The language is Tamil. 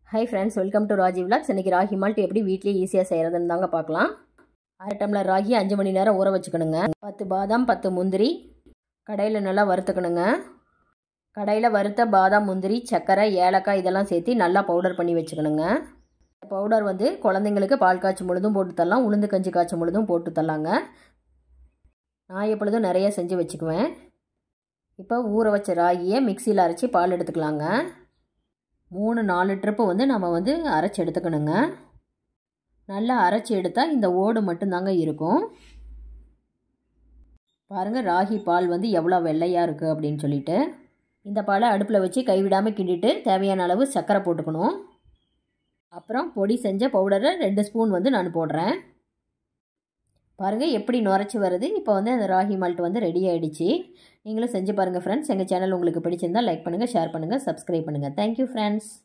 high friends welcome to Raji vlogs இன்றைக்கி ராகி மால்ட் எப்படி வீட்லேயே ஈஸியாக செய்கிறதுன்னு தாங்க பார்க்கலாம் அரை டம்ளர் ராகி அஞ்சு மணி நேரம் ஊற வச்சுக்கணுங்க பத்து பாதாம் பத்து முந்திரி கடையில் நல்லா வறுத்துக்கணுங்க கடையில் வறுத்த பாதாம் முந்திரி சர்க்கரை ஏலக்காய் இதெல்லாம் சேர்த்து நல்லா பவுடர் பண்ணி வச்சுக்கணுங்க பவுடர் வந்து குழந்தைங்களுக்கு பால் காய்ச்சும் பொழுதும் போட்டு தரலாம் உளுந்து கஞ்சி காய்ச்சும் பொழுதும் போட்டு தரலாங்க நான் எப்பொழுதும் நிறைய செஞ்சு வச்சுக்குவேன் இப்போ ஊற வச்ச ராகியை மிக்சியில் அரைச்சி பால் எடுத்துக்கலாங்க மூணு நாலு ட்ரிப்பு வந்து நம்ம வந்து அரைச்சி எடுத்துக்கணுங்க நல்லா அரைச்சி எடுத்தால் இந்த ஓடு மட்டும்தாங்க இருக்கும் பாருங்கள் ராகி பால் வந்து எவ்வளோ வெள்ளையாக இருக்குது அப்படின்னு சொல்லிட்டு இந்த பாலை அடுப்பில் வச்சு கைவிடாமல் கிண்டிட்டு தேவையான அளவு சர்க்கரை போட்டுக்கணும் அப்புறம் பொடி செஞ்ச பவுடரை ரெண்டு ஸ்பூன் வந்து நான் போடுறேன் பாருங்கள் எப்படி நுரைச்சி வருது இப்போ வந்து அந்த ராகி மால்ட் வந்து ரெடி ஆகிடுச்சு நீங்களும் செஞ்சு பாருங்கள் ஃப்ரெண்ட்ஸ் எங்கள் சேனல் உங்களுக்கு பிடிச்சிருந்தால் லைக் பண்ணுங்கள் ஷேர் பண்ணுங்கள் சப்ஸ்கிரைப் பண்ணுங்கள் தேங்க்யூ ஃப்ரெண்ட்ஸ்